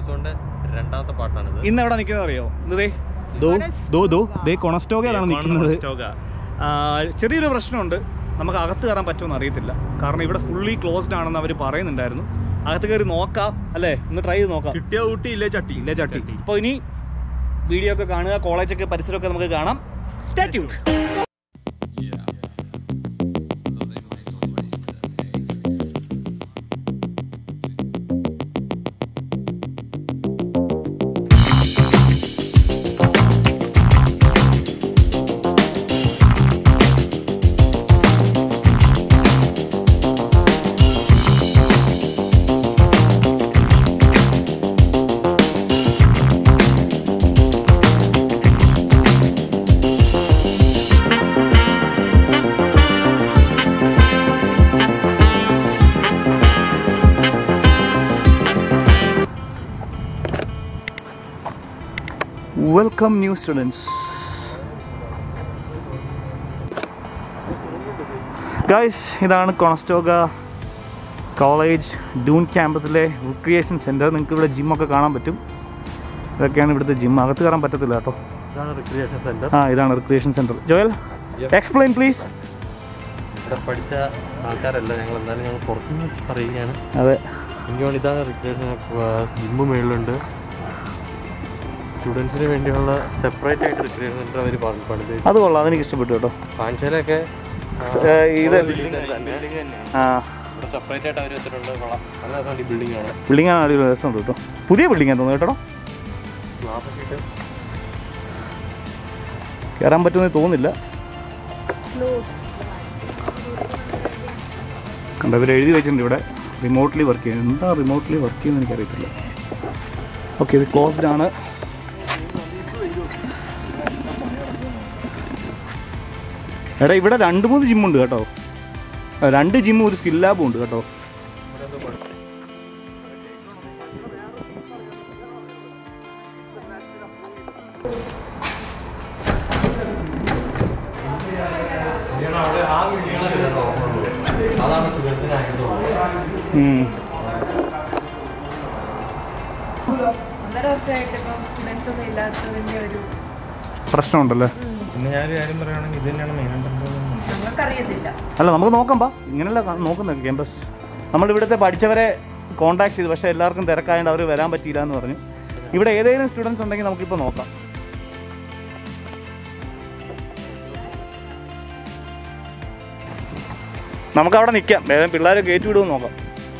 എപ്പിസോഡിന്റെ രണ്ടാമത്തെ പാട്ടാണിത് ഇന്ന് എവിടെ നിൽക്കുന്നത് അറിയോ ഇന്ന് ദേ ദോ ദോ ദോ ദേ കൊണസ്റ്റോകയിലാണ് നിൽക്കുന്നത് കൊണസ്റ്റോക. ആ, ചെറിയൊരു പ്രശ്നമുണ്ട് നമുക്ക് അകത്ത് കയറാൻ പറ്റുമെന്ന് അറിയത്തില്ല കാരണം ഇവിടെ ഫുള്ളി ക്ലോസ്ഡ് ആണെന്ന് അവർ പറയുന്നുണ്ടായിരുന്നു അകത്ത് കയറി നോക്കാം അല്ലേ ഒന്ന് ട്രൈ ചെയ്ത് നോക്കാം കിട്ടിയ ഊട്ടി ഇല്ലേ ചട്ടി ഇല്ല ചട്ടി അപ്പോൾ ഇനി വീഡിയോ ഒക്കെ കാണുക കോളേജൊക്കെ പരിസരമൊക്കെ നമുക്ക് കാണാം statute welcome new students guys ഇതാണ് കൊണസ്റ്റോഗ കോളേജ് ഡൂൺ ക്യാമ്പസിലെ റിക്രിയേഷൻ സെൻറ്റർ നിങ്ങൾക്ക് ഇവിടെ ജിമ്മൊക്കെ കാണാൻ പറ്റും ഇതൊക്കെയാണ് ഇവിടുത്തെ ജിം അകത്ത് കയറാൻ പറ്റത്തില്ല കേട്ടോ ഇതാണ് റിക്രിയേഷൻ സെന്റർ ആ ഇതാണ് recreation centre Joel Yep. Explain please ഇവിടെ പഠിച്ച ആൾക്കാരല്ല ഞങ്ങൾ എന്തായാലും ഞങ്ങൾ പുറത്തുനിന്ന് പറയുകയാണ് അതെ എനിക്ക് വേണ്ടി ഇതാണ് റിക്രിയേഷൻ ജിമ്മ് മേളിലുണ്ട് സ്റ്റുഡൻസിന് വേണ്ടിയുള്ള സെപ്പറേറ്റ് ആയിട്ട് റിക്രിയേഷൻ സെന്റർ അവർ പണിത് അത് കൊള്ളാം അതെനിക്ക് ഇഷ്ടപ്പെട്ടു കേട്ടോ പാഞ്ചാലൊക്കെ ഏ, ഇത് ബിൽഡിംഗ് തന്നെയാണ് ആ ഇവിടെ സെപ്പറേറ്റ് ആയിട്ട് അവർ വെച്ചിട്ടുണ്ട് കൊള്ളാം നല്ല രസമുണ്ട് ഈ ബിൽഡിംഗ് ആണ് ബിൽഡിംഗ് ആണ് അടിപൊളി രസമുണ്ട് കേട്ടോ പുതിയ ബിൽഡിംഗ് തോന്നുന്നു കേട്ടോ ഗ്ലാസ് ഒക്കെ ഇട്ട് കയറാൻ പറ്റുമെന്ന് തോന്നുന്നില്ല കണ്ട ഇവർ എഴുതി വെച്ചിട്ടുണ്ട് ഇവിടെ റിമോട്ട്ലി വർക്ക് ചെയ്യുന്നത് എന്താ റിമോട്ട്ലി വർക്ക് ചെയ്യുന്നത് എനിക്കറിയത്തില്ല ഓക്കെ ഇത് ക്ലോസ്ഡ് ആണ് എടാ ഇവിടെ രണ്ട് മൂന്ന് ജിമ്മുണ്ട് കേട്ടോ ആ, രണ്ട് ജിമ്മും ഒരു സ്കിൽ ലാബും ഉണ്ട് കേട്ടോ അതാണ് സ്റ്റുഡൻസിനായിട്ടുള്ളത് ഉം. ഒന്നര വർഷമായിട്ട് ഇപ്പം സ്റ്റുഡൻസ് ഒന്നും ഇല്ലാത്തതിന്റെ ഒരു പ്രശ്നമുണ്ടല്ലേ പിന്നെ ഞാനൊരു കാര്യം പറയുകയാണെങ്കിൽ ഇത് തന്നെയാണ് മെയിൻ ഞങ്ങൾക്കറിയത്തില്ല അല്ല നമുക്ക് നോക്കാം പാ ഇങ്ങനെയല്ല കാ- നോക്കുന്നത് ക്യാമ്പസ് നമ്മൾ ഇവിടുത്തെ പഠിച്ചവരെ കോൺടാക്ട് ചെയ്തു പക്ഷേ എല്ലാവർക്കും തിരക്കായതുകൊണ്ട് അവർ വരാൻ പറ്റിയില്ല എന്ന് പറഞ്ഞു ഇവിടെ ഏതെങ്കിലും സ്റ്റുഡൻസ് ഉണ്ടെങ്കിൽ നമുക്കിപ്പോൾ നോക്കാം നമുക്ക് അവിടെ നിൽക്കാം വേഗം പിള്ളേരെ കയറ്റി വിടുമെന്ന് നോക്കാം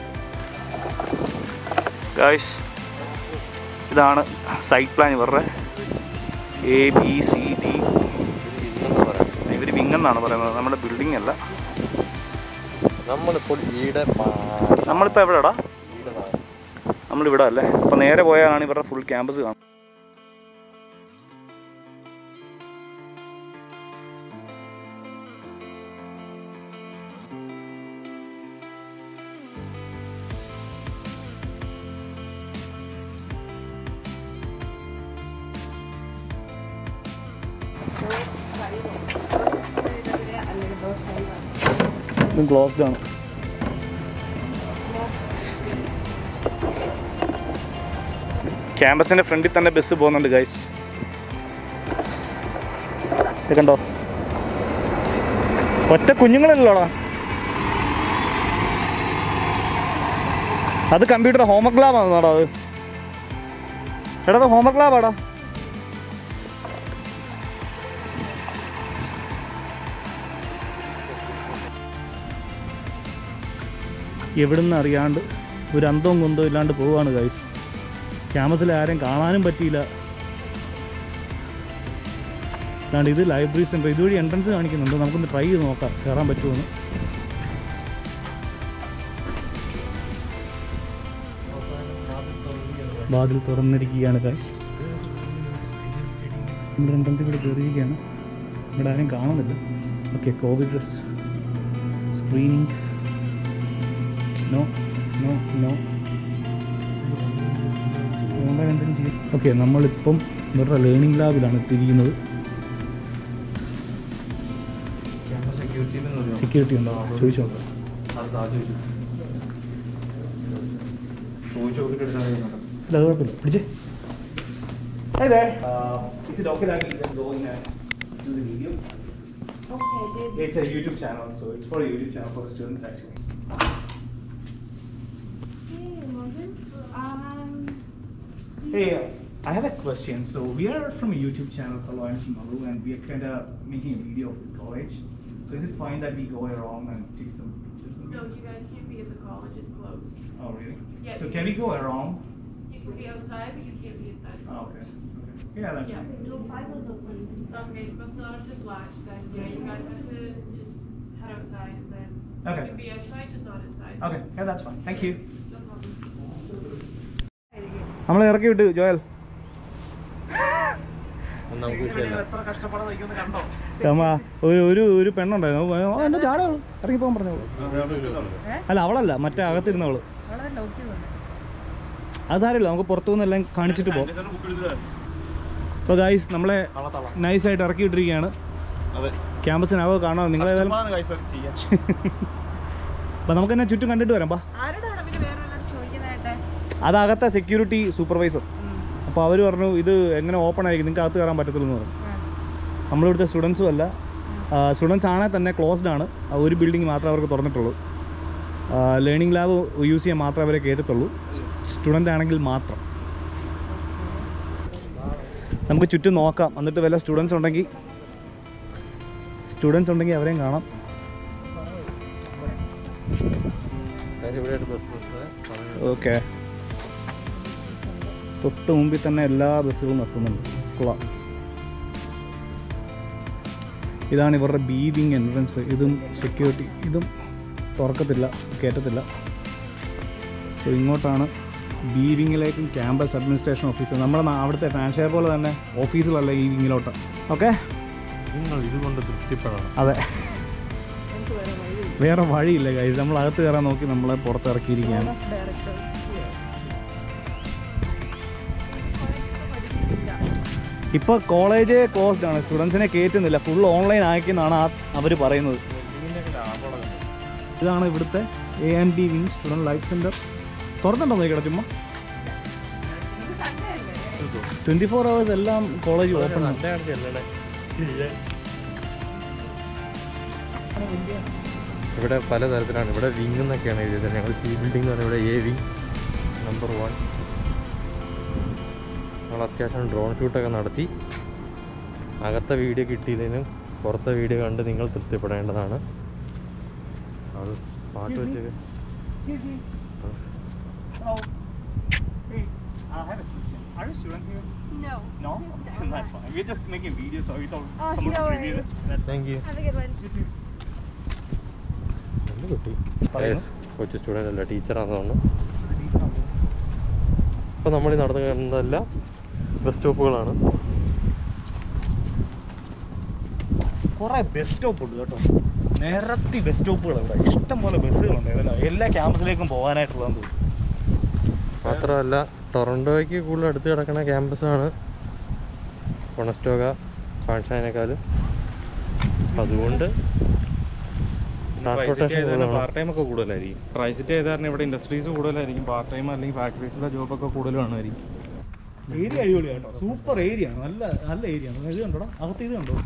ഗായ്സ് ഇതാണ് സൈറ്റ് പ്ലാൻ ഇവരുടെ എ ബി സി ഡി ഇവർ വിങ് എന്നാണ് പറയുന്നത് നമ്മുടെ ബിൽഡിംഗ് അല്ല നമ്മളിപ്പോൾ ഈടെ നമ്മളിപ്പോൾ എവിടെടാ നമ്മളിവിടെ അല്ലേ അപ്പോൾ നേരെ പോയാലാണ് ഇവരുടെ ഫുൾ ക്യാമ്പസ് കാണും ഇതും ക്ലോസ്ഡ് ആണ് ക്യാമ്പസിന്റെ ഫ്രണ്ടിൽ തന്നെ ബസ് പോകുന്നുണ്ട് ഗൈസ് ഇത് കണ്ടോ ഒറ്റ കുഞ്ഞുങ്ങളല്ലോടാ അത് കമ്പ്യൂട്ടർ ഹോംവർക്ക് ലാബാണെന്നാടാ അത് എടാ അത് ഹോംവർക്ക് ലാബാടാ എവിടുന്ന് അറിയാണ്ട് ഒരു അന്തവും കുന്തവും ഇല്ലാണ്ട് പോവാണ് ഗൈസ് ക്യാമ്പസിൽ ആരെയും കാണാനും പറ്റിയില്ല അല്ലാണ്ട് ഇത് ലൈബ്രറി സെൻറ്റർ ഇതുവഴി എൻട്രൻസ് കാണിക്കുന്നുണ്ട് നമുക്കൊന്ന് ട്രൈ ചെയ്ത് നോക്കാം കയറാൻ പറ്റുമെന്ന് വാതിൽ തുറന്നിരിക്കുകയാണ് ഗൈസ് നമ്മുടെ എൻട്രൻസ് ഇവിടെ കയറിയിരിക്കുകയാണ് ഇവിടെ ആരും കാണുന്നില്ല okay covid dress screening no no no അതുകൊണ്ടാണ് എന്തെങ്കിലും ചെയ്യും ഓക്കെ നമ്മളിപ്പം ഇവരുടെ ലേണിംഗ് ലാബിലാണ് എത്തിയിരിക്കുന്നത് സെക്യൂരിറ്റി ഉണ്ടോ ചോദിച്ചോ ഇല്ല അത് കുഴപ്പമില്ല പിടിച്ചേ Hey there. Uh, it's a documentary. You can go in and do the video. Okay, did It's a YouTube channel, so it's for a YouTube channel for the students actually. Hey, Morgan. Um, Hey, uh, I have a question. So we are from a YouTube channel called Lion Malu, and we are kind of making a video of this college. So is it fine that we go around and take some pictures? No, you guys can't be at the college, it's closed. Oh, really? Yeah, So you can we go around? You can be outside, but you can't be inside. the Oh, college. okay. okay. Yeah, that's Yeah. fine. no, five was open. Okay, it must not have just latched then. Yeah, you guys have to just head outside and then Okay. you can be outside, just not inside. Okay, yeah, that's fine. Thank you. No problem. നമ്മളെ ഇറക്കി വിട്ടു Joel അത് നമുക്ക് വിഷയമല്ല നമ്മ ഒരു ഒരു ഒരു പെണ്ണുണ്ടായിരുന്നു അവ- ആ, എന്നെ ചാടവള് ഇറങ്ങി പോകാൻ പറഞ്ഞോളൂ അല്ല അവളല്ല മറ്റേ അകത്തിരുന്നവള് വളരെ ഡൗട്ട് വന്നു അത് സാരമില്ല നമുക്ക് പുറത്തുനിന്ന് എല്ലാം കാണിച്ചിട്ട് പോകും അപ്പോൾ ഗായ്സ് നമ്മളെ നൈസായിട്ട് ഇറക്കി വിട്ടിരിക്കുകയാണ് ക്യാമ്പസിനകത്ത് കാണാം നിങ്ങൾ ഏതായാലും അപ്പം നമുക്ക് തന്നെ ചുറ്റും കണ്ടിട്ട് വരാം ബാ ആരോടാണ് പിന്നെ വേറെ ഒരാളോട് ചോദിക്കുന്നതായിട്ട് അതകത്തെ സെക്യൂരിറ്റി സൂപ്പർവൈസർ അപ്പോൾ അവർ പറഞ്ഞു ഇത് എങ്ങനെ ഓപ്പൺ ആയിരിക്കും നിങ്ങൾക്ക് അകത്ത് കയറാൻ പറ്റത്തില്ലെന്ന് പറഞ്ഞു നമ്മളിവിടുത്തെ സ്റ്റുഡൻസും അല്ല സ്റ്റുഡൻസ് ആണെങ്കിൽ തന്നെ ക്ലോസ്ഡ് ആണ് ആ ഒരു ബിൽഡിംഗ് മാത്രമേ അവർക്ക് തുറന്നിട്ടുള്ളൂ ലേണിംഗ് ലാബ് യൂസ് ചെയ്യാൻ മാത്രമേ അവരെ കയറ്റത്തുള്ളൂ സ്റ്റുഡൻ്റ് ആണെങ്കിൽ മാത്രം നമുക്ക് ചുറ്റും നോക്കാം എന്നിട്ട് വല്ല സ്റ്റുഡൻസ് ഉണ്ടെങ്കിൽ സ്റ്റുഡൻസ് ഉണ്ടെങ്കിൽ അവരെയും കാണാം കാര്യം ഇവിടെ ആയിട്ട് ബസ് നിർത്തുന്നത് ഓക്കെ തൊട്ട് മുമ്പിൽ തന്നെ എല്ലാ ബസ്സുകളും നിർത്തുന്നുണ്ട് കൊള്ളാം ഇതാണ് ഇവരുടെ ബീവിങ് എൻട്രൻസ് ഇതും സെക്യൂരിറ്റി ഇതും തുറക്കത്തില്ല കയറ്റത്തില്ല സോ ഇങ്ങോട്ടാണ് ബീവിങ്ങിലേക്കും ക്യാമ്പസ് അഡ്മിനിസ്ട്രേഷൻ ഓഫീസ് നമ്മുടെ നാ- അവിടുത്തെ ഫാൻഷെയർ പോലെ തന്നെ ഓഫീസിലല്ല ഈ വിങ്ങിലോട്ട് ഓക്കെ നിങ്ങൾ ഇതുകൊണ്ട് തൃപ്തിപ്പെടണം അതെ നമുക്ക് വേറെ വഴിയില്ല വേറെ വഴിയില്ല കാര്യം നമ്മൾ അകത്ത് കയറാൻ നോക്കി നമ്മളെ പുറത്തിറക്കിയിരിക്കുകയാണ് ഡയറക്ടേഴ്സ് ഇപ്പോൾ കോളേജ് ക്ലോസ്ഡ് ആണ് സ്റ്റുഡൻസിനെ കയറ്റുന്നില്ല ഫുൾ ഓൺലൈൻ ആക്കിയെന്നാണ് ആ അവർ പറയുന്നത് ഇതാണ് ഇവിടുത്തെ A N D wing student life centre തുറന്നുണ്ടോ നോക്കിക്കട ചുമ്മാ ട്വൻറ്റി ഫോർ അവേഴ്സ് എല്ലാം കോളേജ് ഓപ്പൺ ആണ് സൺഡേ ആണ് ചെല്ലണേ ഇവിടെ പല തരത്തിലാണ് ഇവിടെ വിങ് എന്നൊക്കെയാണ് എഴുതിയത് ഞങ്ങൾ സി ബിൽഡിംഗ് എന്ന് പറയുന്നത് ഇവിടെ എ വിങ് നമ്പർ വൺ ഞങ്ങൾ അത്യാവശ്യം ഡ്രോൺ ഷൂട്ടൊക്കെ നടത്തി അകത്തെ വീഡിയോ കിട്ടിയില്ലെങ്കിലും പുറത്തെ വീഡിയോ കണ്ട് നിങ്ങൾ തൃപ്തിപ്പെടേണ്ടതാണ് അത് പാട്ട് വെച്ച് No. No? That's fine. We're just making videos, so we thought Oh, someone no should review worries. it. That's thank you Have a good one. എന്ത് കുട്ടി പറയുന്നു. Yes, കൊച്ചു സ്റ്റുഡൻ്റ് അല്ല ടീച്ചറാണെന്ന് തോന്നുന്നു അപ്പോൾ നമ്മൾ ഈ നടന്നു കയറുന്നതെല്ലാം ബസ് സ്റ്റോപ്പുകളാണ് കുറേ ബസ് സ്റ്റോപ്പ് ഉണ്ട് കേട്ടോ നിരത്തി ബസ് സ്റ്റോപ്പുകൾ ഇവിടെ ഇഷ്ടം പോലെ ബസ്സുകളുണ്ട് ഏതെല്ലാം എല്ലാ ക്യാമ്പസിലേക്കും പോകാനായിട്ടുള്ളതെന്ന് തോന്നുന്നു മാത്രമല്ല ടൊറൻറ്റോയ്ക്ക് കൂടുതൽ അടുത്ത് കിടക്കുന്ന ക്യാമ്പസാണ് കൊണസ്റ്റോക ഫാൻഷാനേക്കാൾ അതുകൊണ്ട് ട്രാൻസ്പോർട്ടേഷൻ കൂടുതലാണ് പാർട്ട് ടൈം ഒക്കെ കൂടുതലായിരിക്കും ട്രൈസിറ്റ് ചെയ്ത കാരണം ഇവിടെ ഇൻഡസ്ട്രീസ് കൂടുതലായിരിക്കും പാർട്ട് ടൈം അല്ലെങ്കിൽ ഫാക്ടറീസിലെ ജോബൊക്കെ കൂടുതൽ കാണുമായിരിക്കും ഏരിയ അടിപൊളിയാണ് കേട്ടോ സൂപ്പർ ഏരിയ ആണ് നല്ല നല്ല ഏരിയ ആണ് ഇത് കണ്ടോടാ അകത്ത് ഇത് കണ്ടോ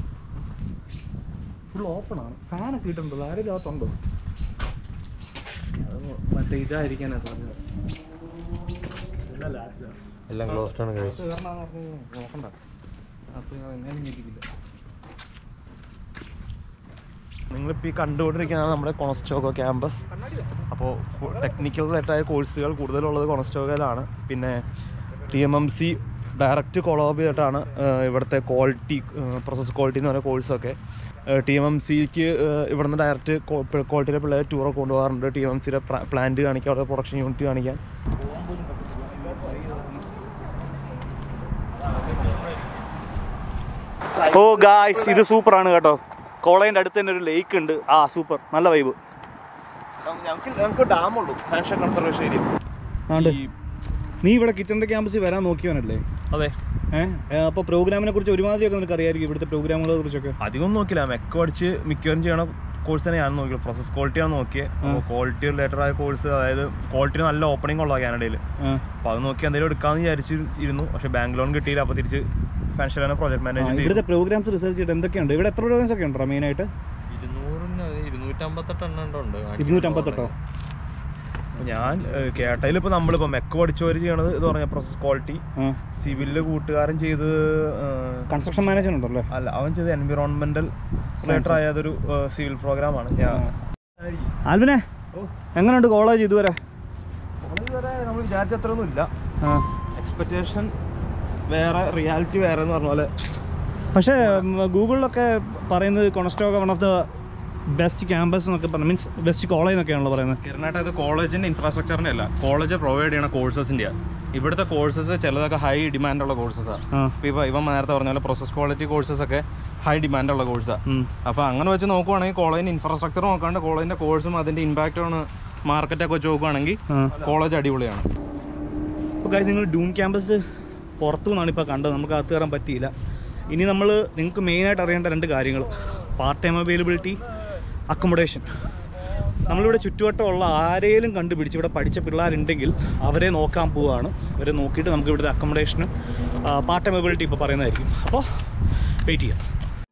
ഫുൾ ഓപ്പൺ ആണ് ഫാനൊക്കെ ഇട്ടുണ്ടോ ആരെങ്കിലും അകത്തുണ്ടോ അത് മറ്റേ ഇതായിരിക്കാനാ സാധ്യത എല്ലാം ലാസ്റ്റിലാണ് എല്ലാം ക്ലോസ്ഡ് ആണ് കഴിച്ചു കയറണമെന്ന് പറഞ്ഞ് നോക്കണ്ട അത് എങ്ങനെ ഞെട്ടിക്കില്ല നിങ്ങളിപ്പോൾ ഈ കണ്ടുകൊണ്ടിരിക്കുന്നതാണ് നമ്മുടെ കൊണസ്റ്റോക്കോ ക്യാമ്പസ് അപ്പോൾ ടെക്നിക്കലായിട്ടായ കോഴ്സുകൾ കൂടുതലുള്ളത് കൊണസ്റ്റോക്കയിലാണ് പിന്നെ T M M C direct collab ചെയ്തിട്ടാണ് ഏഹ്, ഇവിടുത്തെ ക്വാളിറ്റി പ്രോസസ് ക്വാളിറ്റി എന്ന് പറയുന്ന കോഴ്സൊക്കെ ടി എം എം സിക്ക് ഇവിടുന്ന് ഡയറക്റ്റ് ക്വാളിറ്റിയിലെ പിള്ളേർ ടൂറൊക്കെ കൊണ്ടുപോകാറുണ്ട് ടി എം എം സിയുടെ പ്ലാന്റ് കാണിക്കാൻ അവിടെ പ്രൊഡക്ഷൻ യൂണിറ്റ് കാണിക്കാൻ ഓ ഗായ്സ് ഇത് സൂപ്പറാണ് കേട്ടോ കോളേജിൻ്റെ അടുത്ത് തന്നെ ഒരു ലേക്ക് ഉണ്ട് ആ സൂപ്പർ നല്ല വൈബ് ഞങ്ങൾക്ക് ഞങ്ങൾക്ക് ഡാമുള്ളൂ ഫാഷൻ കൺസർവേഷൻ ഏരിയ നീ ഇവിടെ കിച്ചണിന്റെ ക്യാമ്പസിൽ വരാൻ നോക്കിയവനല്ലേ അതെ ഏഹ് അപ്പൊ പ്രോഗ്രാമിനെ കുറിച്ച് ഒരുമാതിരിയൊക്കെ നിനക്ക് അറിയായിരിക്കും ഇവിടുത്തെ പ്രോഗ്രാമുകളെ കുറിച്ചൊക്കെ അധികം നോക്കില്ല മെക്ക പഠിച്ച് മിക്കവരും ചെയ്യണ കോഴ്സ് തന്നെ ഞാൻ നോക്കിയത് പ്രോസസ് ക്വാളിറ്റിയാണ് നോക്കിയത് അപ്പോൾ ക്വാളിറ്റി റിലേറ്റഡ് ആയ കോഴ്സ് അതായത് ക്വാളിറ്റി നല്ല ഓപ്പണിംഗ് ഉള്ളതാണ് കാനഡയിൽ അപ്പോൾ അത് നോക്കി എന്തെങ്കിലും എടുക്കാമെന്ന് വിചാരിച്ചിരുന്നു പക്ഷേ ബാങ്ക് ലോൺ കിട്ടിയില്ല അപ്പോൾ തിരിച്ച് ഫാൻഷനാണ് പ്രോജക്ട് മാനേജ്മെന്റ് ഇവിടുത്തെ പ്രോഗ്രാംസ് റിസർച്ച് ചെയ്തിട്ട് എന്തൊക്കെയുണ്ട് ഇവിടെ എത്ര പ്രോഗ്രാംസ് ഒക്കെ ഉണ്ടോ മെയിനായിട്ട് ഇരുന്നൂറിന് ഇരുന്നൂറ്റമ്പത്തെട്ട് എണ്ണം ഉണ്ട് ഇരുന്നൂറ്റമ്പത്തെട്ടോ ഞാൻ കേട്ടതിൽ ഇപ്പോൾ നമ്മളിപ്പോൾ മെക്ക് പഠിച്ചവർ ചെയ്യണത് ഇത് പറഞ്ഞ പ്രോസസ് ക്വാളിറ്റി സിവിലില് കൂട്ടുകാരൻ ചെയ്ത് ഏഹ്, കൺസ്ട്രക്ഷൻ മാനേജ്മെന്റ് ഉണ്ടല്ലേ അല്ല അവൻ ചെയ്ത് എൻവിറോൺമെന്റൽ റിലേറ്റഡ് ആയ അതൊരു സിവിൽ പ്രോഗ്രാമാണ് ഞാൻ ആൽവിനെ എങ്ങനെയുണ്ട് കോളേജ് ഇതുവരെ കോളേജ് വരെ നമ്മൾ വിചാരിച്ച അത്രയൊന്നും ഇല്ല ആ. എക്സ്പെക്ടേഷൻ വേറെ റിയാലിറ്റി വേറെ എന്ന് പറഞ്ഞ പോലെ പക്ഷേ ഉം, ഗൂഗിളിലൊക്കെ പറയുന്നത് Conestoga one of the best campus എന്നൊക്കെ പറഞ്ഞു മീൻസ് ബെസ്റ്റ് കോളേജ് എന്നൊക്കെയാണല്ലോ പറയുന്നത് കിരണായിട്ട് അത് കോളേജിന്റെ ഇൻഫ്രാസ്ട്രക്ചറിന്റെ അല്ല കോളേജ് പ്രൊവൈഡ് ചെയ്യണ കോഴ്സസിന്റെ ഇവിടുത്തെ കോഴ്സസ് ചിലതൊക്കെ ഹൈ ഡിമാൻഡ് ഉള്ള കോഴ്സസാണ് ആ ഇപ്പൊ ഇവ ഇവൻ നേരത്തെ പറഞ്ഞ പോലെ പ്രോസസ് ക്വാളിറ്റി കോഴ്സസ് ഒക്കെ ഹൈ ഡിമാൻഡ് ഉള്ള കോഴ്സാണ് ഉം. അപ്പൊ അങ്ങനെ വെച്ച് നോക്കുവാണെങ്കിൽ കോളേജിന്റെ ഇൻഫ്രാസ്ട്രക്ചർ നോക്കാണ്ട് കോളേജിന്റെ കോഴ്സും അതിന്റെ ഇമ്പാക്റ്റും മാർക്കറ്റൊക്കെ വെച്ച് നോക്കുവാണെങ്കിൽ ആ കോളേജ് അടിപൊളിയാണ് അപ്പോൾ കാര്യം നിങ്ങൾ ഡൂം ക്യാമ്പസ് പുറത്തു നിന്നാണ് ഇപ്പോൾ കണ്ടത് നമുക്ക് അകത്ത് കയറാൻ പറ്റിയില്ല ഇനി നമ്മൾ നിങ്ങൾക്ക് മെയിനായിട്ട് അറിയേണ്ട രണ്ട് കാര്യങ്ങൾ പാർട്ട് ടൈം അവൈലബിലിറ്റി അക്കോമഡേഷൻ നമ്മളിവിടെ ചുറ്റുവട്ടമുള്ള ആരെയും കണ്ടുപിടിച്ച് ഇവിടെ പഠിച്ച പിള്ളേരുണ്ടെങ്കിൽ അവരെ നോക്കാൻ പോവുകയാണ് അവരെ നോക്കിയിട്ട് നമുക്ക് ഇവിടുത്തെ അക്കോമഡേഷനും പാർട്ട് ടൈം അവൈലബിലിറ്റി ഇപ്പോൾ പറയുന്നതായിരിക്കും അപ്പോൾ വെയിറ്റ് ചെയ്യാം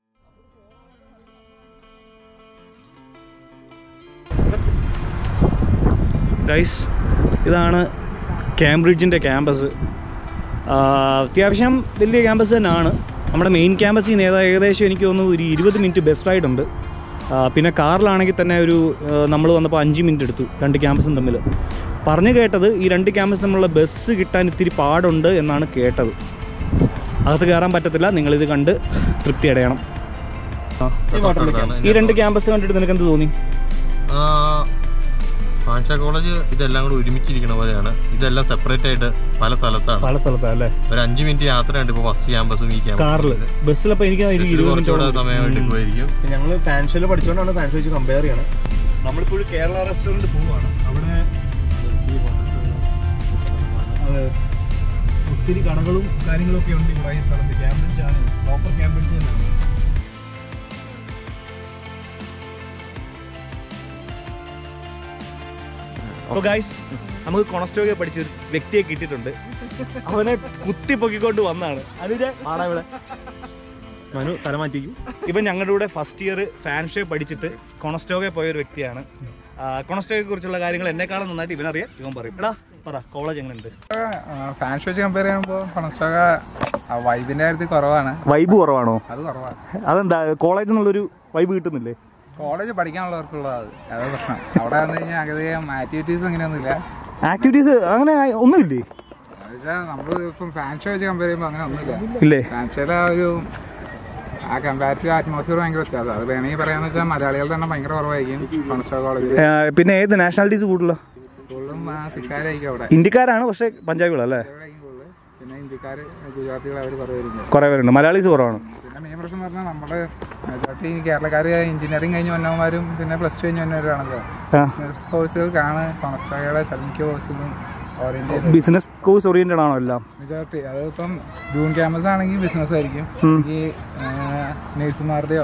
ഗൈസ് ഇതാണ് കാംബ്രിഡ്ജിൻ്റെ ക്യാമ്പസ് അത്യാവശ്യം വലിയ ക്യാമ്പസ് തന്നെയാണ് നമ്മുടെ മെയിൻ ക്യാമ്പസിൽ നിന്ന് ഏതാ ഏകദേശം എനിക്ക് തോന്നുന്നു ഒരു ഇരുപത് മിനിറ്റ് ബസ് റൈഡ് ഉണ്ട് ആ, പിന്നെ കാറിലാണെങ്കിൽ തന്നെ ഒരു നമ്മൾ വന്നപ്പോൾ അഞ്ച് മിനിറ്റ് എടുത്തു രണ്ട് ക്യാമ്പസും തമ്മിൽ പറഞ്ഞു കേട്ടത് ഈ രണ്ട് ക്യാമ്പസ് തമ്മിലുള്ള ബസ് കിട്ടാൻ ഇത്തിരി പാടുണ്ട് എന്നാണ് കേട്ടത് അകത്ത് കയറാൻ പറ്റത്തില്ല നിങ്ങളിത് കണ്ട് തൃപ്തി അടയണം ഈ രണ്ട് ക്യാമ്പസ് കണ്ടിട്ട് നിനക്ക് എന്ത് തോന്നി ഭാഷ കോളേജ് ഇതെല്ലാം കൂടെ ഒരുമിച്ചിരിക്കണ പോലെയാണ് ഇതെല്ലാം സെപ്പറേറ്റ് ആയിട്ട് പല സ്ഥലത്താണ് പല സ്ഥലത്താണ് അല്ലേ ഒരു അഞ്ച് മിനിറ്റ് യാത്രയുണ്ട് ഇപ്പോൾ ഫസ്റ്റ് ക്യാമ്പസും ഈ കാറിൽ ബസ്സിലപ്പോൾ എനിക്ക് ഒരു ഇരുപത് കുറച്ചുകൂടെ മിനിറ്റ് സമയം എടുക്കുമായിരിക്കും ഞങ്ങൾ ഫാൻഷ്യൽ പഠിച്ചുകൊണ്ടാണ് ഫാൻഷ്യൽ വെച്ച് കമ്പയർ ചെയ്യണം നമ്മളിപ്പോൾ കേരള റെസ്റ്റോറൻറ്റ് പോവാണ് അവിടെ അതെ ഒത്തിരി കടകളും കാര്യങ്ങളും ഒക്കെ ഉണ്ട് ഇവിടെ ഈ സ്ഥലത്ത് ക്യാമ്പിഡ്ജ് ആണ് പ്രോപ്പർ ക്യാമ്പിഡ്ജ് തന്നെയാണ് അപ്പോൾ ഗൈസ് നമുക്ക് കൊണസ്റ്റോഗെ പഠിച്ച ഒരു വ്യക്തിയെ കിട്ടിയിട്ടുണ്ട് അവനെ കുത്തി പൊക്കിക്കൊണ്ട് വന്നാണ് അനുജ ആടാ ഇവിടെ മനു തലമാറ്റിക്കും ഇവൻ ഞങ്ങളുടെ കൂടെ ഫസ്റ്റ് ഇയർ ഫാൻ ഷോ പഠിച്ചിട്ട് കൊണസ്റ്റോഗെ പോയ ഒരു വ്യക്തിയാണ് കൊണസ്റ്റോഗെ കുറിച്ചുള്ള കാര്യങ്ങൾ എന്നെക്കാളും നന്നായിട്ട് ഇവനറിയാം ഇവൻ പറയും എടാ പറ കോളേജ് എങ്ങനെയുണ്ട് ഫാൻ ഷോ വെച്ച് കമ്പയർ ചെയ്യുമ്പോൾ കൊണസ്റ്റോക വൈബിന്റെ കാര്യത്തിൽ കുറവാണ് വൈബ് കുറവാണോ അത് കുറവാണ് അതെന്താ കോളേജിൽ നിന്നുള്ളൊരു വൈബ് കിട്ടുന്നില്ലേ കോളേജ് പഠിക്കാനുള്ളവർക്കുള്ളത് അത് അതാ പ്രശ്നം അവിടെ വന്നു കഴിഞ്ഞാൽ അധികം ആക്ടിവിറ്റീസ് അങ്ങനെയൊന്നുമില്ല ആക്ടിവിറ്റീസ് അങ്ങനെ ഒന്നുമില്ലേ എന്നുവെച്ചാൽ നമ്മൾ ഇപ്പം ഫാൻ ഷോ വെച്ച് കമ്പയർ ചെയ്യുമ്പോൾ അങ്ങനെ ഒന്നുമില്ല ഇല്ലേ ഫാൻ ഷോയിലെ ആ ഒരു ആ കമ്പാരിറ്റീവ് അറ്റ്മോസ്ഫിയർ ഭയങ്കര വ്യത്യാസം അത് വേണമെങ്കിൽ പറയാന്ന് വെച്ചാൽ മലയാളികളുടെ എണ്ണം ഭയങ്കര കുറവായിരിക്കും കൊണസ്റ്റോ കോളേജിൽ ആ, പിന്നെ ഏത് നാഷണാലിറ്റീസ് കൂടുതലോ കൂടുതലും ആ സിക്കാരായിരിക്കും അവിടെ ഇന്ത്യക്കാരാണ് പക്ഷേ പഞ്ചാബികളല്ലേ എവിടെയായിരിക്കും കൂടുതൽ പിന്നെ ഇന്ത്യക്കാർ ഗുജറാത്തികൾ അവർ കുറവായിരിക്കും കുറേ പേരുണ്ട് മലയാളീസ് കുറവാണ് പിന്നെ മെയിൻ പ്രശ്നം എന്ന് പറഞ്ഞാൽ നമ്മുടെ മെജോറിറ്റി കേരളക്കാർ എഞ്ചിനീയറിംഗ് കഴിഞ്ഞ് വന്നവന്മാരും പിന്നെ പ്ലസ് ടു കഴിഞ്ഞ് വന്നവരാണല്ലോ ആ. ബിസിനസ് കോഴ്സുകൾക്കാണ് കോൺസ്ട്രയുടെ മിക്ക കോഴ്സുകളും ഓറിയന്റ് ചെയ്തത് ബിസിനസ് കോഴ്സ് ഓറിയന്റഡ് ആണോ എല്ലാം മെജോറിറ്റി അതിപ്പം ജൂൺ ക്യാമ്പസ് ആണെങ്കിൽ ബിസിനസ് ആയിരിക്കും ഈ നേഴ്സുമാരുടെയോ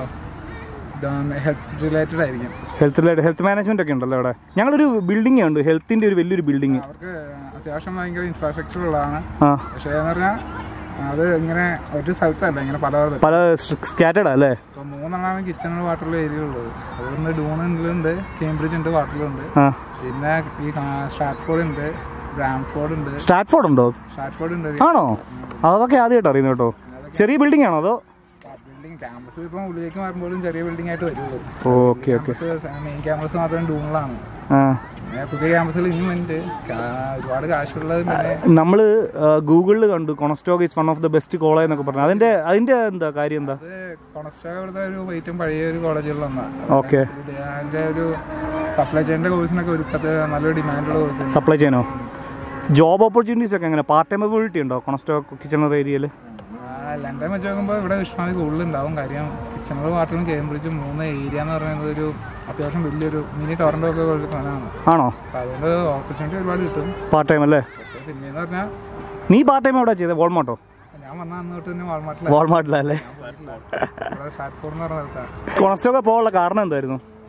ഹെൽത്ത് റിലേറ്റഡ് ആയിരിക്കും ഹെൽത്ത് റിലേറ്റഡ് ഹെൽത്ത് മാനേജ്മെന്റ് ഒക്കെ ഉണ്ടല്ലോ അവിടെ ഞങ്ങളൊരു ബിൽഡിംഗ് ഉണ്ട് ഹെൽത്തിന്റെ ഒരു വലിയൊരു ബിൽഡിംഗ് അവർക്ക് അത്യാവശ്യം ഭയങ്കര ഇൻഫ്രാസ്ട്രക്ചർ ഉള്ളതാണ് ആ പക്ഷേ എന്ന് പറഞ്ഞാൽ അത് ഇങ്ങനെ ഒരു സ്ഥലത്തല്ല ഇങ്ങനെ പല പല സ്കാറ്റേഡ് അല്ലേ ഇപ്പം മൂന്നെണ്ണമാണ് കിച്ചണിൽ വാട്ടറിൽ ഏരിയയിലുള്ളത് അതുകൊണ്ട് ഡൂണിലുണ്ട് കേംബ്രിഡ്ജ് ഉണ്ട് വാട്ടറിലുണ്ട് ആ പിന്നെ ഈ സ്റ്റാറ്റ്ഫോർഡ് ഉണ്ട് ബ്രാംഫോർഡ് ഉണ്ട് സ്റ്റാറ്റ്ഫോർഡ് ഉണ്ടോ സ്റ്റാറ്റ്ഫോർഡ് ഉണ്ട് ആണോ അതൊക്കെ ആദ്യമായിട്ട് അറിയുന്നു കേട്ടോ ചെറിയ ബിൽഡിംഗ് ആണോ അതോ ബിൽഡിംഗ് ക്യാമ്പസ് ഇപ്പം ഉള്ളിലേക്ക് മാറുമ്പോഴും ചെറിയ ബിൽഡിംഗ് ആയിട്ട് വരുള്ളൂ okay okay campus main campus മാത്രം ഡൂണിലാണ് ആ പിന്നെ പുതിയ ക്യാമ്പസുകൾ ഇനിയും ഉണ്ട് കാ- ഒരുപാട് കാശുള്ളത് പിന്നെ നമ്മൾ ഗൂഗിളിൽ കണ്ടു Conestoga is one of the best college എന്നൊക്കെ പറഞ്ഞു അതിന്റെ അതിന്റെ എന്താ കാര്യം എന്താ അത് കൊണസ്റ്റോ ഇവിടുത്തെ ഒരു ഏറ്റവും പഴയ ഒരു കോളേജുകളിലൊന്നാണ് ഓക്കെ അതിന്റെ ഒരു സപ്ലൈ ചെയിൻ്റെ കോഴ്സിനൊക്കെ ഒരുക്കത്ത് നല്ലൊരു ഡിമാൻഡുള്ള കോഴ്സ് സപ്ലൈ ചെയ്യാനോ ജോബ് ഓപ്പർച്യൂണിറ്റീസ് ഒക്കെ എങ്ങനെ പാർട്ട് ടൈം അവൈലബിലിറ്റി ഉണ്ടോ കൊണസ്റ്റോക്ക് കിച്ചണർ ഏരിയയിൽ ലണ്ടൻ വെച്ച് നോക്കുമ്പോൾ ഇവിടെ ഇഷ്ടമായി കൂടുതലുണ്ടാവും കാര്യം കിച്ചണർ വാട്ടറും കേംബ്രിഡ്ജും മൂന്ന് ഏരിയ എന്ന് പറയുന്നത് ഒരു അത്യാവശ്യം വലിയൊരു മിനി ടൊറൻറ്റോ ഒക്കെ പോലത്തെ സാധനമാണ് ആണോ അപ്പോൾ അതുകൊണ്ട് ഓപ്പർച്യൂണിറ്റി ഒരുപാട് കിട്ടും പാർട്ട് ടൈം അല്ലേ പക്ഷേ പിന്നെയെന്ന് പറഞ്ഞാൽ നീ പാർട്ട് ടൈം എവിടെ ചെയ്തത് വോൾമാർട്ടോ ഞാൻ വന്ന അന്ന് തൊട്ട് തന്നെ വാൾമാർട്ടിലാണ് വാൾമാർട്ടിലല്ലേ ഇവിടെ സ്റ്റാറ്റ്ഫോർഡ് എന്ന് പറഞ്ഞ സ്ഥലത്താണ് കൊണസ്റ്റോക്ക് പോകാനുള്ള കാരണം എന്തായിരുന്നു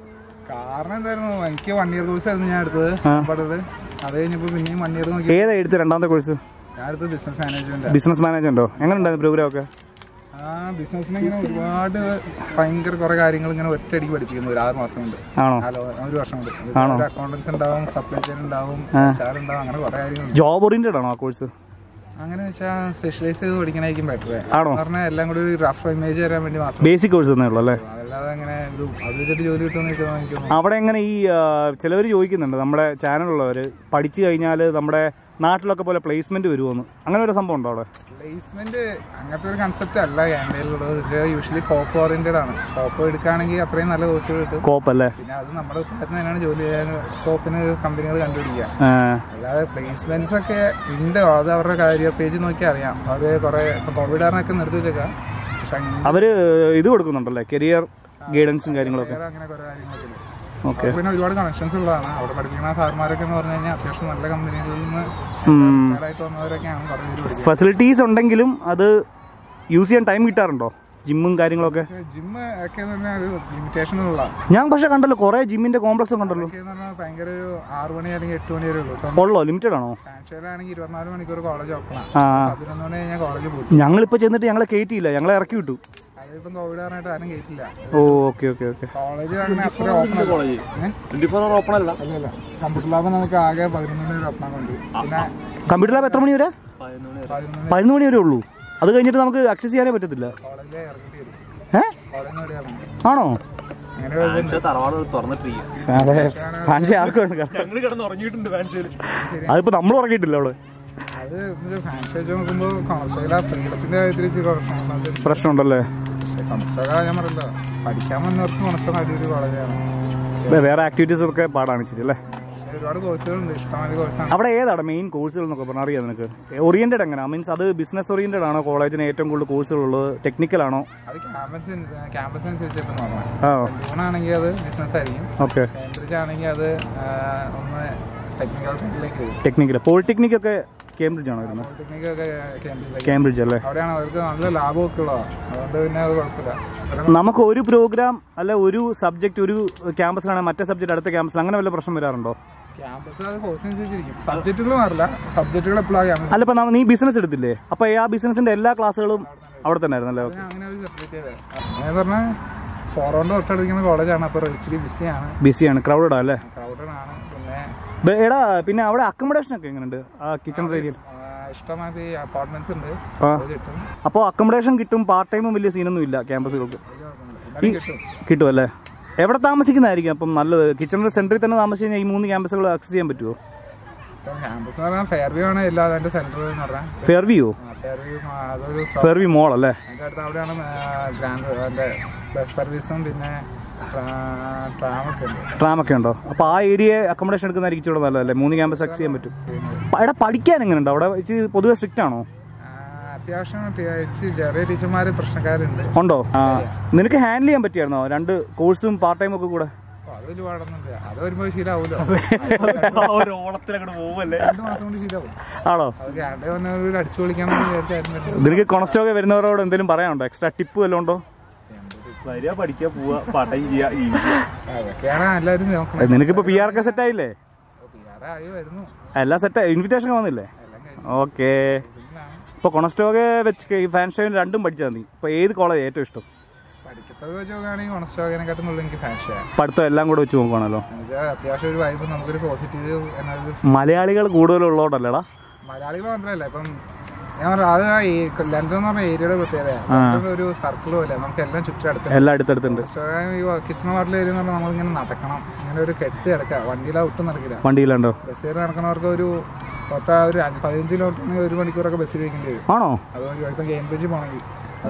കാരണം എന്തായിരുന്നു എനിക്ക് വൺ ഇയർ കോഴ്സ് ആയിരുന്നു ഞാൻ എടുത്തത് ആ. പഠിത്തത് അത് കഴിഞ്ഞപ്പോൾ പിന്നെയും വൺ ഇയർ നോക്കി ഏതാ എടുത്ത് രണ്ടാമത്തെ കോഴ്സ് ഞാൻ എടുത്തത് ബിസിനസ് മാനേജ്മെന്റ് ബിസിനസ് മാനേജ്മെന്റോ എങ്ങനെ ഉണ്ടായിരുന്നു പ്രോഗ്രാം ഒക്കെ ആ ബിസിനസ്സിനെ ഇങ്ങനെ ഒരുപാട് ഭയങ്കര കുറെ കാര്യങ്ങൾ ഇങ്ങനെ ഒറ്റയടിക്ക് പഠിപ്പിക്കുന്നു ഒരു ആറ് മാസം കൊണ്ട് ആണോ ഹലോ ഒരു വർഷം കൊണ്ട് ആണോ? അക്കൗണ്ടൻസ് ഉണ്ടാവും സപ്ലൈ ചെയിൻ ഉണ്ടാവും ചാർ ഉണ്ടാവും അങ്ങനെ കുറെ കാര്യങ്ങൾ ജോബ് ഓറിയന്റഡ് ആണോ ആ കോഴ്സ് അങ്ങനെ വെച്ചാൽ സ്പെഷ്യലൈസ് ചെയ്ത് പഠിക്കണായിരിക്കും ബെറ്റർ ആണോ? പറഞ്ഞാൽ എല്ലാം കൂടി ഒരു റഫ് ഇമേജ് തരാൻ വേണ്ടി മാത്രം ബേസിക് കോഴ്സ് തന്നെ ഉള്ളൂ അല്ലേ അതല്ലാതെ അങ്ങനെ ഒരു അത് വെച്ചിട്ട് ജോലി കിട്ടുമെന്ന് വെച്ചാൽ എനിക്ക് തോന്നുന്നു. അവിടെ എങ്ങനെ ഈ ചിലവർ ചോദിക്കുന്നുണ്ട് നമ്മുടെ ചാനലുള്ളവർ പഠിച്ചു കഴിഞ്ഞാൽ നമ്മുടെ നാട്ടിലൊക്കെ പോലെ പ്ലേസ്മെന്റ് വരുമോന്ന് അങ്ങനെ ഒരു സംഭവം ഉണ്ടോ അവിടെ പ്ലേസ്മെന്റ് അങ്ങനത്തെ ഒരു കൺസെപ്റ്റ് അല്ല ക്യാൻഡയിലുള്ളത് ഇത് യൂഷ്വലി കോപ്പ് ഓറിയന്റഡ് ആണ് കോപ്പ് എടുക്കുകയാണെങ്കിൽ അത്രയും നല്ല കോഴ്സുകൾ കിട്ടും കോപ്പല്ലേ പിന്നെ അത് നമ്മുടെ ഉത്തരത്തിന് തന്നെയാണ് ജോലി ചെയ്യാൻ കോപ്പിന് കമ്പനികൾ കണ്ടുപിടിക്കുക ആ, അല്ലാതെ പ്ലേസ്മെന്റ്സ് ഒക്കെ ഉണ്ട് അത് അവരുടെ കാര്യം പേജ് നോക്കി അറിയാം അവര് കുറെ കോവിഡ് കാരണമൊക്കെ നിർത്തി വെച്ചേക്കാം പക്ഷെ അങ്ങനെ അവര് ഇത് കൊടുക്കുന്നുണ്ടല്ലേ കരിയർ ഗൈഡൻസും കാര്യങ്ങളൊക്കെ വേറെ അങ്ങനെ കുറെ കാര്യങ്ങളൊക്കെ ഉണ്ട് ഓക്കെ അവിടെ പിന്നെ ഒരുപാട് കണക്ഷൻസ് ഉള്ളതാണ് അവിടെ പഠിപ്പിക്കുന്ന സാർമാരൊക്കെ എന്ന് പറഞ്ഞു കഴിഞ്ഞാൽ അത്യാവശ്യം നല്ല കമ്പനികളിൽ നിന്ന് ആയിട്ട് വന്നവരൊക്കെയാണ് കുറെ പേര് പഠിക്കുന്നത് ഫെസിലിറ്റീസ് ഉണ്ടെങ്കിലും അത് യൂസ് ചെയ്യാൻ ടൈം കിട്ടാറുണ്ടോ ജിമ്മും കാര്യങ്ങളൊക്കെ ജിമ്മ് ഒക്കെ എന്ന് പറഞ്ഞാൽ ഒരു ലിമിറ്റേഷൻ ഉള്ള ഞാൻ പക്ഷെ കണ്ടല്ലോ കുറെ ജിമ്മിന്റെ കോംപ്ലക്സ് കണ്ടല്ലോ ഒക്കെ എന്ന് പറഞ്ഞാൽ ഭയങ്കര ഒരു ആറ് മണി അല്ലെങ്കിൽ എട്ട് മണി വരെ ഉള്ളൂ ഇപ്പം ഉള്ളോ ലിമിറ്റഡ് ആണോ ഫാൻഷയിലാണെങ്കിൽ ഇരുപത്തിനാല് മണിക്കൂർ കോളേജ് ഓപ്പണാണ് ആ പതിനൊന്ന് മണി കഴിഞ്ഞാൽ കോളേജ് പോയി ഞങ്ങളിപ്പോ ചെന്നിട്ട് ഞങ്ങളെ കയറ്റിയില്ല ഞങ്ങളെ ഇറക്കി വിട്ടു അതിപ്പം കോവിഡ് കാരണമായിട്ട് ആരും കേട്ടില്ല oh okay okay okay college അങ്ങനെ അത്ര ഓപ്പൺ കോളേജ് ഓപ്പൺ അല്ല അല്ലല്ല കമ്പ്യൂട്ടർ ലാബ് നമുക്ക് ആകെ പതിനൊന്ന് മണി വരെ ഓപ്പൺ കൊണ്ട് പിന്നെ കമ്പ്യൂട്ടർ ലാബ് എത്ര മണി വരെ പതിനൊന്ന് പതിനൊന്ന് മണി വരെ ഉള്ളൂ അത് കഴിഞ്ഞിട്ട് നമുക്ക് ആക്സസ് ചെയ്യാനേ പറ്റത്തില്ല കോളേജിലെ ഇറങ്ങിട്ട് വരും ഏ കോളേജിന് വേണ്ടി ഇറങ്ങും ആണോ അങ്ങനെ ഒരു ഇതുണ്ട്. തറവാട് തുറന്നിട്ടിരിക്കുക അതെ ഫാൻസി ആർക്കും വേണ്ട. ഞങ്ങൾ കിടന്ന് ഉറങ്ങിയിട്ടുണ്ട് ഫാൻസിൽ അതിപ്പോ നമ്മൾ ഉറങ്ങിയിട്ടില്ല അവിടെ അത് ഒരു ഫാൻഷി വെച്ച് നോക്കുമ്പോൾ കോൺസ്റ്റേല ഫ്രീഡത്തിന്റെ കാര്യത്തിൽ ഇച്ചിരി പ്രശ്നമുണ്ട് പ്രശ്നമുണ്ടല്ലേ പക്ഷെ കോൺസ്റ്റേല ഞാൻ പറയല്ലോ പഠിക്കാൻ വന്നവർക്ക് കോൺസ്റ്റേല നല്ലൊരു കോളേജാണ് വേ- വേറെ ആക്ടിവിറ്റീസ് ഒക്കെ പാടാണ് ഇച്ചിരി അല്ലേ പക്ഷെ ഒരുപാട് കോഴ്സുകളുണ്ട് ഇഷ്ടമാതിരി കോഴ്സാണ് അവിടെ ഏതാണ് മെയിൻ കോഴ്സുകൾ എന്നൊക്കെ പറഞ്ഞാൽ അറിയാം നിനക്ക് ഓറിയന്റഡ് എങ്ങനെ മീൻസ് അത് ബിസിനസ് ഓറിയന്റഡ് ആണോ കോളേജിന് ഏറ്റവും കൂടുതൽ കോഴ്സുകൾ ഉള്ളത് ടെക്നിക്കൽ ആണോ അത് ക്യാമ്പസ് ക്യാമ്പസ് അനുസരിച്ചിട്ട് നോക്കണം ആ ലൂണാണെങ്കിൽ അത് ബിസിനസ് ആയിരിക്കും ഓക്കെ കേംബ്രിഡ്ജ് ആണെങ്കിൽ അത് ആ, ഒന്ന് ടെക്നിക്കൽ ട്രെൻഡിലേക്ക് വരും ടെക്നിക്കൽ പോളിടെക്നിക് ഒക്കെ കേംബ്രിഡ്ജ് ആണോ വരുന്നത് ടെക്നിക് ഒക്കെ കേംബ്രിഡ്ജിലേക്ക് കേംബ്രിഡ്ജ് അല്ലേ അവിടെയാണ് അവർക്ക് നല്ല ലാഭമൊക്കെ ഉള്ളതാണ് അതുകൊണ്ട് പിന്നെ അത് കുഴപ്പമില്ല നമുക്ക് ഒരു പ്രോഗ്രാം അല്ല ഒരു സബ്ജക്ട് ഒരു ക്യാമ്പസിലാണെങ്കിൽ മറ്റേ സബ്ജക്ട് അടുത്ത ക്യാമ്പസിൽ അങ്ങനെ വല്ല പ്രശ്നം വരാറുണ്ടോ ക്യാമ്പസ് അത് കോഴ്സ് അനുസരിച്ചിരിക്കും സബ്ജക്റ്റുകൾ മാറില്ല സബ്ജക്റ്റുകൾ എപ്പോഴാണ് ക്യാമ്പസ് അല്ല ഇപ്പൊ നമ്മ- നീ ബിസിനസ് എടുത്തില്ലേ അപ്പൊ ആ ബിസിനസിന്റെ എല്ലാ ക്ലാസ്സുകളും അവിടെ തന്നെ ആയിരുന്നല്ലേ ഓക്കെ അങ്ങനെ ഒരു സെപ്പറേറ്റ് ചെയ്തത് അങ്ങനെ പറഞ്ഞാൽ ഫോർ റൗണ്ട് തൊട്ടടുക്കുന്ന കോളേജാണ് അപ്പോൾ ഇച്ചിരി ബിസിയാണ് ബിസിയാണ് ക്രൗഡഡ് അല്ലേ ക്രൗഡഡ് ആണ് പിന്നെ ബെ- എടാ പിന്നെ അവിടെ അക്കോമഡേഷൻ ഒക്കെ എങ്ങനെയുണ്ട് ആ കിച്ചൺ ഏരിയയിൽ ആ, ഇഷ്ടമാതിരി അപ്പാർട്ട്മെന്റ്സ് ഉണ്ട് ആ അത് കിട്ടും അപ്പോൾ അക്കോമഡേഷൻ കിട്ടും പാർട്ട് ടൈമും വലിയ സീനൊന്നും ഇല്ല ക്യാമ്പസുകൾക്ക് എന്നാലും കിട്ടും കിട്ടും അല്ലേ എവിടെ താമസിക്കുന്നതായിരിക്കും അപ്പം നല്ലത് കിച്ചണിന്റെ സെന്ററിൽ തന്നെ താമസിച്ച് കഴിഞ്ഞാൽ ഈ മൂന്ന് ക്യാമ്പസുകൾ ആക്സസ് ചെയ്യാൻ പറ്റുമോ ഇപ്പം ക്യാമ്പസ് എന്ന് പറഞ്ഞാൽ ഫെയർ വ്യൂ ആണ് എല്ലാ അതിന്റെ സെന്റർ എന്ന് പറഞ്ഞാൽ ഫെയർ വ്യൂ ഫെയർ വ്യൂ അതൊരു ഫെയർ വ്യൂ മോൾ അല്ലേ അതിന്റെ അടുത്ത് അവിടെയാണ് ഗ്രാൻഡ് അതിന്റെ ബസ് സർവീസും പിന്നെ ട്രാമൊക്കെ ഉണ്ട് ട്രാം ഒക്കെ ഉണ്ടോ അപ്പോൾ ആ ഏരിയ അക്കോമഡേഷൻ എടുക്കുന്നതായിരിക്കും ഇച്ചിരി നല്ലതല്ലേ മൂന്ന് ക്യാമ്പസ് ആക്സസ് ചെയ്യാൻ പറ്റും പ- എടാ പഠിക്കാൻ എങ്ങനെയുണ്ട് അവിടെ ഇച്ചിരി പൊതുവെ സ്ട്രിക്റ്റ് ആണോ ആ, അത്യാവശ്യം ടി- ഇച്ചിരി ചെറിയ ടീച്ചർമാർ പ്രശ്നക്കാരുണ്ട് ഉണ്ടോ ആ നിനക്ക് ഹാൻഡിൽ ചെയ്യാൻ പറ്റിയായിരുന്നോ രണ്ട് കോഴ്സും പാർട്ട് ടൈം ഒക്കെ കൂടെ അപ്പൊ അത് വലിയ പാടൊന്നുമില്ല അത് വരുമ്പോൾ ശീലാവൂലോ ഒരു ഓണത്തിലങ്ങോട്ട് പോവല്ലേ രണ്ട് മാസം കൊണ്ട് ശീലാവും ആണോ അത് ക്യാൻഡേ വന്ന ഒരു അടിച്ചു പൊളിക്കാമെന്ന് വിചാരിച്ചായിരുന്നു നിനക്ക് കൊണസ്റ്റോക്കെ വരുന്നവരോട് എന്തെങ്കിലും പറയാനുണ്ടോ എക്സ്ട്രാ ടിപ്പ് വല്ലതും ഉണ്ടോ വരിക പഠിക്കുക പോവുക പാട്ടം ചെയ്യുക ജീവിക്കുക അതൊക്കെയാണ് എല്ലാവരും നോക്കുന്നത് നിനക്കിപ്പോ പി ആർ ഒക്കെ സെറ്റ് ആയില്ലേ പിള്ളേരെ ആയി വരുന്നു എല്ലാം സെറ്റ് ഇൻവിറ്റേഷൻ വന്നില്ലേ ഓക്കെ ഇപ്പൊ കൊണസ്റ്റോക്കെ വെച്ച് ഫാൻ ഷോയിൽ രണ്ടും പഠിച്ചാൽ മതി ഇപ്പൊ ഏത് കോളേജ് ഏറ്റവും ഇഷ്ടം പഠിക്കത്തത് വെച്ച് നോക്കുകയാണെങ്കിൽ ഓണസ്റ്റോക്കിനെക്കാട്ടും ഉള്ള എനിക്ക് ഫാഷൻ പഠിത്തം എല്ലാം കൂടെ വെച്ച് നോക്കുകയാണല്ലോ എന്നുവെച്ചാൽ അത്യാവശ്യം ഒരു വൈബ് നമുക്കൊരു പോസിറ്റീവ് എനർജി മലയാളികൾ കൂടുതലുള്ളതുകൊണ്ടല്ലേടാ മലയാളികൾ മാത്രമല്ല ഇപ്പം ഞാൻ പറഞ്ഞ അത് ആ ഈ ലണ്ടൻ എന്ന് പറഞ്ഞ ഏരിയയുടെ പ്രത്യേകത ലണ്ടൻ ഒരു സർക്കിൾ പോലെ നമുക്ക് എല്ലാം ചുറ്റും അടുത്ത് എല്ലാം അടുത്തടുത്തുണ്ട് കിച്ചൺ വാർഡിൽ ഏരിയ എന്ന് പറഞ്ഞാൽ നമ്മളിങ്ങനെ നടക്കണം ഇങ്ങനെ ഒരു കെട്ട് കിടക്കുക വണ്ടിയിലാ ഒട്ടും നടക്കില്ല വണ്ടിയിലുണ്ടോ ബസ് കയറി നടക്കുന്നവർക്ക് ഒരു തൊട്ട ഒരു അഞ്ച് പതിനഞ്ച് കിലോമീറ്റർ ആണെങ്കിൽ ഒരു മണിക്കൂറൊക്കെ ബസ്സിൽ ഇരിക്കേണ്ടി വരും ആണോ അതുകൊണ്ട് ഇപ്പം കേംബ്രിഡ്ജ് പോകണമെങ്കിൽ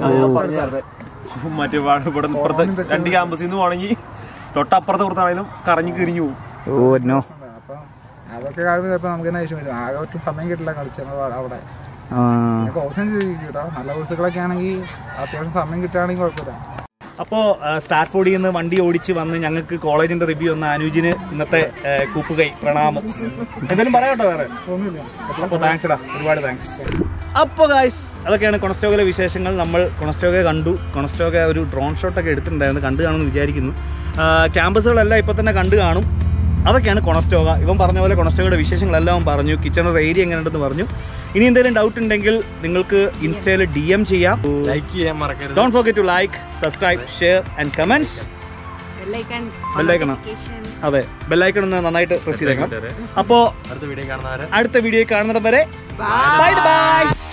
മറ്റേ വാ- ഇവിടെ ഇപ്പുറത്ത് രണ്ട് ക്യാമ്പസിൽ നിന്ന് പോകണമെങ്കിൽ തൊട്ടപ്പുറത്ത് പുറത്താണെങ്കിലും കറങ്ങി കിരിഞ്ഞു പോകും ഓ നോ അപ്പം അതൊക്കെ കാണുമ്പോൾ ചിലപ്പോൾ നമുക്ക് തന്നെ ആവശ്യം വരും ആകെ ഒട്ടും സമയം കിട്ടില്ല കളിച്ചത് അവിടെ ആ കോഴ്സ് അനുസരിച്ച് കേട്ടോ നല്ല കോഴ്സുകളൊക്കെ ആണെങ്കിൽ അത്യാവശ്യം സമയം കിട്ടുകയാണെങ്കിൽ കുഴപ്പമില്ല അപ്പോൾ സ്റ്റാർഫോർഡിൽ നിന്ന് വണ്ടി ഓടിച്ച് വന്ന് ഞങ്ങൾക്ക് കോളേജിന്റെ റിവ്യൂ വന്ന അനുജിന് ഇന്നത്തെ ആ, കൂപ്പുകൈ പ്രണാമം എന്തെങ്കിലും പറയാട്ടോ വേറെ ഒന്നുമില്ല അപ്പോൾ താങ്ക്സ് ഡാ ഒരുപാട് താങ്ക്സ് അപ്പോൾ ഗായ്സ് അതൊക്കെയാണ് കൊണസ്റ്റോഗയിലെ വിശേഷങ്ങൾ നമ്മൾ കൊണസ്റ്റോഗയെ കണ്ടു കൊണസ്റ്റോഗ ഒരു ഡ്രോൺ ഷോട്ടൊക്കെ എടുത്തിട്ടുണ്ടായിരുന്നു കണ്ടു കാണുമെന്ന് വിചാരിക്കുന്നു ആ, ക്യാമ്പസുകളെല്ലാം ഇപ്പോൾ തന്നെ കണ്ടു കാണും അതൊക്കെയാണ് കൊണസ്റ്റോഗ ഇവൻ പറഞ്ഞ പോലെ കൊണസ്റ്റോഗയുടെ വിശേഷങ്ങളെല്ലാം അവൻ പറഞ്ഞു കിച്ചണൊരു ഏരിയ എങ്ങനെയുണ്ടെന്ന് പറഞ്ഞു ഇനി എന്തെങ്കിലും ഡൗട്ട് ഉണ്ടെങ്കിൽ നിങ്ങൾക്ക് ഇൻസ്റ്റയിൽ ഡി എം ചെയ്യാം ലൈക്ക് ചെയ്യാൻ മറക്കരുത് don't forget to like subscribe share and comments bell icon ബെല്ലൈക്കണോ അതെ ബെല്ലൈക്കൺ ഒന്ന് നന്നായിട്ട് പ്രസ് ചെയ്തേക്കണം അപ്പോൾ അടുത്ത വീഡിയോ കാണുന്നവരെ അടുത്ത വീഡിയോ കാണുന്നിടം വരെ ബൈ ബൈ